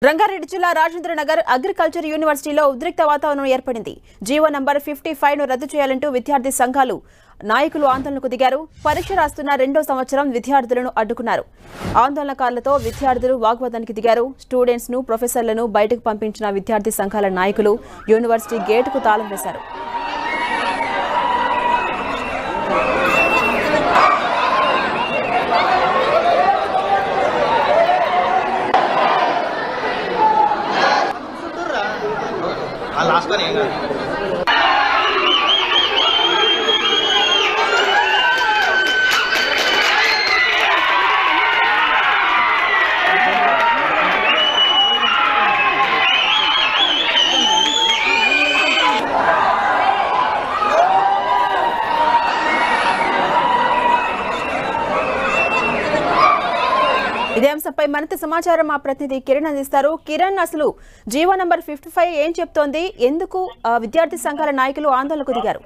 రంగారెడ్డి జిల్లా రాజేంద్ర నగర్ అగ్రికల్చర్ యూనివర్సిటీలో ఉద్రిక్త వాతావరణం ఏర్పడింది జీవో నంబర్ ఫిఫ్టీ ఫైవ్ ను రద్దు చేయాలంటూ విద్యార్థి సంఘాలు నాయకులు ఆందోళనకు దిగారు పరీక్ష రాస్తున్న రెండో సంవత్సరం విద్యార్థులను అడ్డుకున్నారు ఆందోళనకారులతో విద్యార్థులు వాగ్వాదానికి దిగారు స్టూడెంట్స్ ను ప్రొఫెసర్లను బయటకు పంపించిన విద్యార్థి సంఘాల నాయకులు యూనివర్సిటీ గేటుకు తాళం వేశారు ఆ లాస్ట్ అని ఏం కాదు ఇదే అంశంపై మరింత సమాచారం మా ప్రతినిధి కిరణ్ అందిస్తారు కిరణ్ అసలు జీవో నంబర్ ఫిఫ్టీ ఫైవ్ ఏం చెప్తోంది ఎందుకు ఆ, విద్యార్థి సంఘాల నాయకులు ఆందోళనకు దిగారు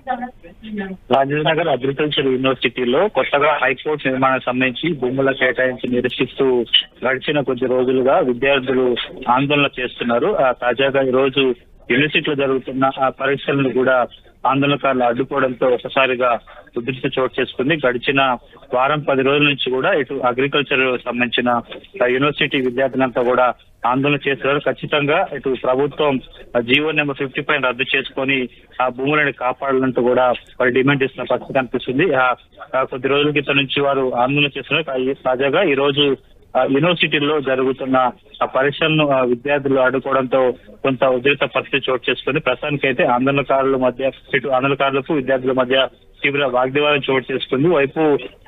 రాజేంద్ర నగర్ అగ్రికల్చర్ యూనివర్సిటీలో కొత్తగా హైకోర్టు నిర్మాణం సంబంధించి భూముల కేటాయించి నిరసిస్తూ గడిచిన కొద్ది రోజులుగా విద్యార్థులు ఆందోళన చేస్తున్నారు ఆ, తాజాగా ఈ రోజు యూనివర్సిటీలో జరుగుతున్న ఆ పరీక్షలను కూడా ఆందోళనకారులు అడ్డుకోవడంతో ఒకసారిగా ఉధృత చోటు చేసుకుంది గడిచిన వారం పది రోజుల నుంచి కూడా ఇటు అగ్రికల్చర్ సంబంధించిన ఆ, యూనివర్సిటీ విద్యార్థులంతా కూడా ఆందోళన చేస్తున్నారు ఖచ్చితంగా ఇటు ప్రభుత్వం ఆ జీవో నెంబర్ ఫిఫ్టీ పైన రద్దు చేసుకొని ఆ భూములను కాపాడాలంటూ కూడా వారు డిమాండ్ చేస్తున్న పరిస్థితి కనిపిస్తుంది ఆ ఆ కొద్ది రోజుల క్రితం నుంచి వారు ఆందోళన చేస్తున్నారు తా- తాజాగా ఈ రోజు ఆ యూనివర్సిటీల్లో జరుగుతున్న ఆ పరీక్షలను ఆ విద్యార్థులు అడ్డుకోవడంతో కొంత ఉద్రిక్త పరిస్థితి చోటు చేసుకుంది ప్రస్తుతానికి అయితే ఆందోళనకారుల మధ్య ఇటు ఆందోళనకారులకు విద్యార్థుల మధ్య తీవ్ర వాగ్వివాదం చోటు చేసుకుంది వైపు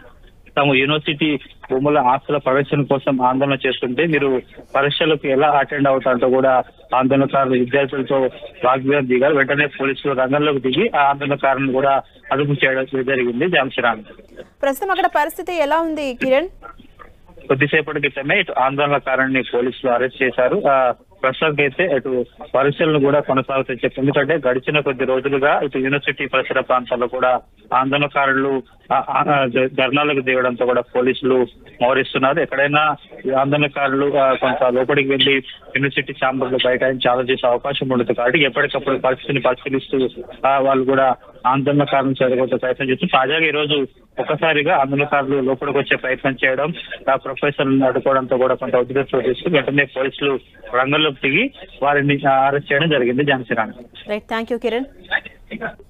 తాము యూనివర్సిటీ భూముల ఆస్తుల ప్రవేశం కోసం ఆందోళన చేస్తుంటే మీరు పరీక్షలకు ఎలా అటెండ్ అవుతారంటూ కూడా ఆందోళనకారులు విద్యార్థులతో వాగ్వివాదం దిగారు వెంటనే పోలీసులు రంగంలోకి దిగి ఆ ఆందోళనకారులను కూడా అదుపు చేయడం జరిగింది జాంశరాన్ ప్రస్తుతం అక్కడ పరిస్థితి ఎలా ఉంది కిరణ్ కొద్దిసేపటి క్రితమే ఇటు ఆందోళనకారుని పోలీసులు అరెస్ట్ చేశారు ఆ ప్రస్తుతానికి అయితే ఇటు పరీక్షలను కూడా కొనసాగుతాయి చెప్పి ఎందుకంటే గడిచిన కొద్ది రోజులుగా ఇటు యూనివర్సిటీ పరిసర ప్రాంతాల్లో కూడా ఆందోళనకారులు ఆ, ఆ, ధ- ధర్నాలకు దిగడంతో కూడా పోలీసులు మోహరిస్తున్నారు ఎక్కడైనా ఈ ఆందోళనకారులు ఆ, కొంత లోపలికి వెళ్లి యూనివర్సిటీ ఛాంబర్ లో బైఠాయించి ఆలోచించే అవకాశం ఉండదు కాబట్టి ఎప్పటికప్పుడు పరిస్థితిని పరిశీలిస్తూ ఆ, వాళ్ళు కూడా ఆందోళనకారులను చేరగొట్టే ప్రయత్నం చేస్తూ తాజాగా ఈ రోజు ఒక్కసారిగా ఆందోళనకారులు లోపలికి వచ్చే ప్రయత్నం చేయడం ఆ ప్రొఫెసర్లను అడ్డుకోవడంతో కూడా కొంత ఉద్రిక్త చోటు చేసుకుని వెంటనే పోలీసులు రంగంలోకి దిగి వారిని అరెస్ట్ చేయడం జరిగింది Jhansi Rani right thank you Kiran